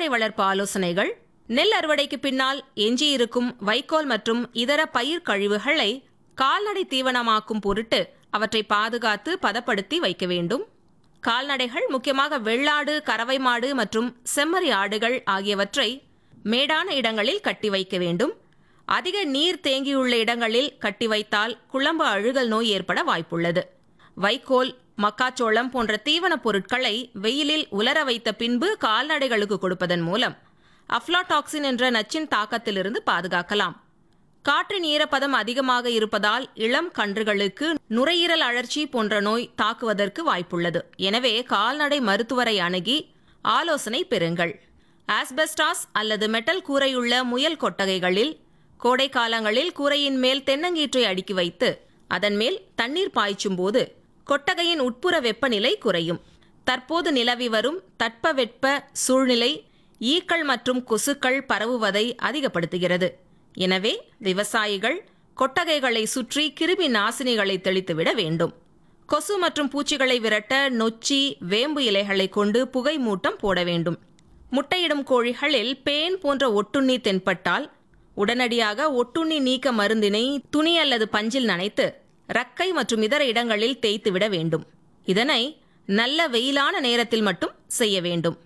கால்நடை வளர்ப்பு ஆலோசனைகள் நெல் அறுவடைக்கு பின்னால் எஞ்சியிருக்கும் வைக்கோல் மற்றும் இதர பயிர் கழிவுகளை கால்நடை தீவனமாக்கும் பொருட்டு அவற்றை பாதுகாத்து பதப்படுத்தி வைக்க வேண்டும் கால்நடைகள் முக்கியமாக வெள்ளாடு கறவை மாடு மற்றும் செம்மறி ஆடுகள் ஆகியவற்றை மேடான இடங்களில் கட்டி வைக்க வேண்டும் அதிக நீர் தேங்கியுள்ள இடங்களில் கட்டி வைத்தால் குழம்பு அழுகல் நோய் ஏற்பட வாய்ப்புள்ளது வைக்கோல் மக்காச்சோளம் போன்ற தீவனப் பொருட்களை வெயிலில் உலர வைத்த பின்பு கால்நடைகளுக்கு கொடுப்பதன் மூலம் அஃப்லாடாக்சின் என்ற நச்சின் தாக்கத்திலிருந்து பாதுகாக்கலாம் காற்றின் ஈரப்பதம் அதிகமாக இருப்பதால் இளம் கன்றுகளுக்கு நுரையீரல் அழற்சி போன்ற நோய் தாக்குவதற்கு வாய்ப்புள்ளது எனவே கால்நடை மருத்துவரை அணுகி ஆலோசனை பெறுங்கள் ஆஸ்பெஸ்டாஸ் அல்லது மெட்டல் கூரையுள்ள முயல் கொட்டகைகளில் கோடை காலங்களில் கூரையின் மேல் தென்னங்கீற்றை அடுக்கி வைத்து அதன் மேல் தண்ணீர் பாய்ச்சும் போது கொட்டகையின் உட்புற வெப்பநிலை குறையும் தற்போது நிலவி வரும் தட்பவெட்ப சூழ்நிலை ஈக்கள் மற்றும் கொசுக்கள் பரவுவதை அதிகப்படுத்துகிறது எனவே விவசாயிகள் கொட்டகைகளை சுற்றி கிருமி நாசினிகளை தெளித்துவிட வேண்டும் கொசு மற்றும் பூச்சிகளை விரட்ட நொச்சி வேம்பு இலைகளை கொண்டு புகை மூட்டம் போட வேண்டும் முட்டையிடும் கோழிகளில் பேன் போன்ற ஒட்டுண்ணி தென்பட்டால் உடனடியாக ஒட்டுண்ணி நீக்க மருந்தினை துணி அல்லது பஞ்சில் நனைத்து ரக்கை மற்றும் இதர இடங்களில் தேய்த்துவிட வேண்டும் இதனை நல்ல வெயிலான நேரத்தில் மட்டும் செய்ய வேண்டும்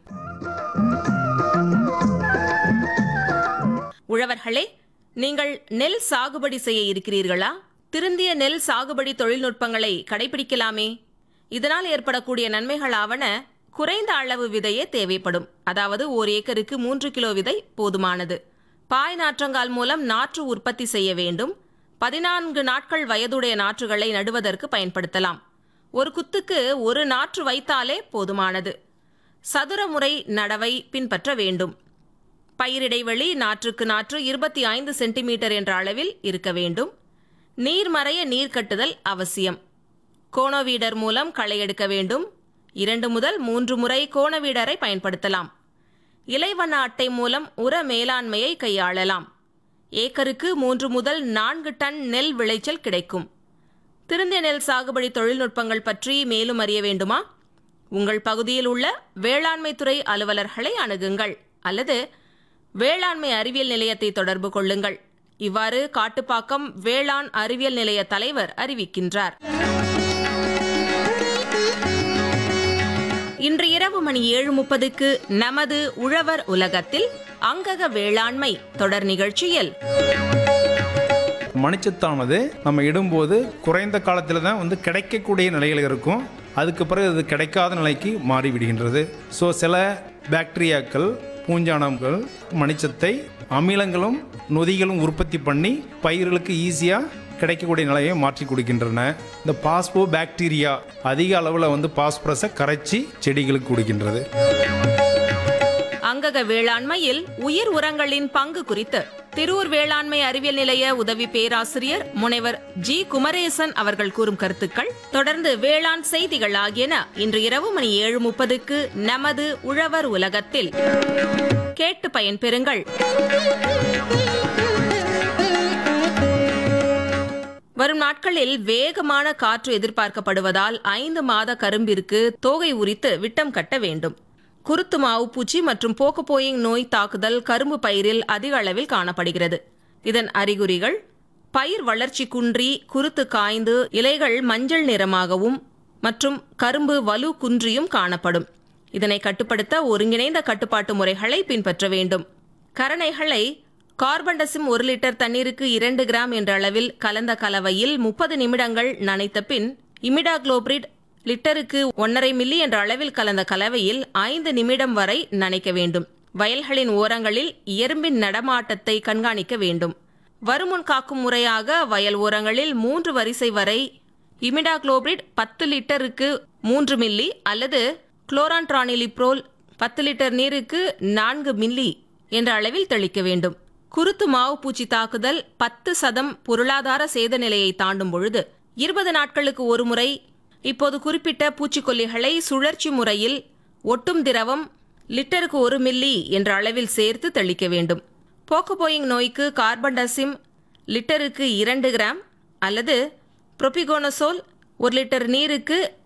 உழவர்களே நீங்கள் நெல் சாகுபடி செய்ய இருக்கிறீர்களா திருந்திய நெல் சாகுபடி தொழில்நுட்பங்களை கடைபிடிக்கலாமே இதனால் ஏற்படக்கூடிய நன்மைகளாவன குறைந்த அளவு விதையே தேவைப்படும் அதாவது ஓர் ஏக்கருக்கு மூன்று கிலோ விதை போதுமானது பாய் நாற்றங்கால் மூலம் நாற்று உற்பத்தி செய்ய வேண்டும் பதினான்கு நாட்கள் வயதுடைய நாற்றுகளை நடுவதற்கு பயன்படுத்தலாம் ஒரு குத்துக்கு ஒரு நாற்று வைத்தாலே போதுமானது சதுர முறை நடவை பின்பற்ற வேண்டும் பயிரிடைவெளி நாற்றுக்கு நாற்று இருபத்தி ஐந்து சென்டிமீட்டர் என்ற அளவில் இருக்க வேண்டும் நீர் மறைய நீர் கட்டுதல் அவசியம் கோணவீடர் மூலம் களை எடுக்க வேண்டும் இரண்டு முதல் மூன்று முறை கோணவீடரை பயன்படுத்தலாம் இலைவண்ண அட்டை மூலம் உர மேலாண்மையை கையாளலாம் ஏக்கருக்கு மூன்று முதல் நான்கு டன் நெல் விளைச்சல் கிடைக்கும் திருந்திய நெல் சாகுபடி தொழில்நுட்பங்கள் பற்றி மேலும் அறிய வேண்டுமா உங்கள் பகுதியில் உள்ள வேளாண்மை துறை அலுவலர்களை அணுகுங்கள் அல்லது வேளாண்மை அறிவியல் நிலையத்தை தொடர்பு கொள்ளுங்கள் இவ்வாறு காட்டுப்பாக்கம் வேளாண் அறிவியல் நிலைய தலைவர் அறிவிக்கின்றார் இன்று இரவு மணி ஏழு முப்பதுக்கு நமது உழவர் உலகத்தில் அங்கக வேளாண்மை தொடர் நிகழ்ச்சியில் மணிச்சத்தானது நம்ம இடும்போது குறைந்த காலத்தில் தான் வந்து கிடைக்கக்கூடிய நிலையில் இருக்கும் அதுக்கு பிறகு அது கிடைக்காத நிலைக்கு மாறிவிடுகின்றது ஸோ சில பாக்டீரியாக்கள் பூஞ்சானங்கள் மணிச்சத்தை அமிலங்களும் நொதிகளும் உற்பத்தி பண்ணி பயிர்களுக்கு ஈஸியாக கிடைக்கக்கூடிய நிலையை மாற்றி கொடுக்கின்றன இந்த பாஸ்போ பாக்டீரியா அதிக அளவில் வந்து பாஸ்பரஸை கரைச்சி செடிகளுக்கு கொடுக்கின்றது அங்கக வேளாண்மையில் உயிர் உரங்களின் பங்கு குறித்து திரூர் வேளாண்மை அறிவியல் நிலைய உதவி பேராசிரியர் முனைவர் ஜி குமரேசன் அவர்கள் கூறும் கருத்துக்கள் தொடர்ந்து வேளாண் செய்திகள் ஆகியன இன்று இரவு மணி ஏழு முப்பதுக்கு நமது உழவர் உலகத்தில் கேட்டு பயன்பெறுங்கள் வரும் நாட்களில் வேகமான காற்று எதிர்பார்க்கப்படுவதால் ஐந்து மாத கரும்பிற்கு தோகை உரித்து விட்டம் கட்ட வேண்டும் குருத்து மாவு பூச்சி மற்றும் போக்கோபோயிங் நோய் தாக்குதல் கரும்பு பயிரில் அதிக அளவில் காணப்படுகிறது இதன் அறிகுறிகள் பயிர் வளர்ச்சி குன்றி குருத்து காய்ந்து இலைகள் மஞ்சள் நிறமாகவும் மற்றும் கரும்பு வலு குன்றியும் காணப்படும் இதனை கட்டுப்படுத்த ஒருங்கிணைந்த கட்டுப்பாட்டு முறைகளை பின்பற்ற வேண்டும் கரணைகளை கார்பன்டசிம் ஒரு லிட்டர் தண்ணீருக்கு இரண்டு கிராம் என்ற அளவில் கலந்த கலவையில் முப்பது நிமிடங்கள் நனைத்த பின் இமிடாக்ளோபிரிட் லிட்டருக்கு ஒன்றரை மில்லி என்ற அளவில் கலந்த கலவையில் ஐந்து நிமிடம் வரை நனைக்க வேண்டும் வயல்களின் ஓரங்களில் எறும்பின் நடமாட்டத்தை கண்காணிக்க வேண்டும் வருமுன் காக்கும் முறையாக வயல் ஓரங்களில் மூன்று வரிசை வரை இமிடாக்ளோபிரிட் பத்து லிட்டருக்கு மூன்று மில்லி அல்லது குளோரான்ட்ரானிலிப்ரோல் பத்து லிட்டர் நீருக்கு நான்கு மில்லி என்ற அளவில் தெளிக்க வேண்டும் குருத்து மாவு பூச்சி தாக்குதல் பத்து சதம் பொருளாதார சேத நிலையை தாண்டும் பொழுது இருபது நாட்களுக்கு ஒரு முறை இப்போது குறிப்பிட்ட பூச்சிக்கொல்லிகளை சுழற்சி முறையில் ஒட்டும் திரவம் லிட்டருக்கு ஒரு மில்லி என்ற அளவில் சேர்த்து தெளிக்க வேண்டும் போக்கோபோயிங் நோய்க்கு கார்பன்டசிம் லிட்டருக்கு இரண்டு கிராம் அல்லது புரோபிகோனசோல் ஒரு லிட்டர் நீருக்கு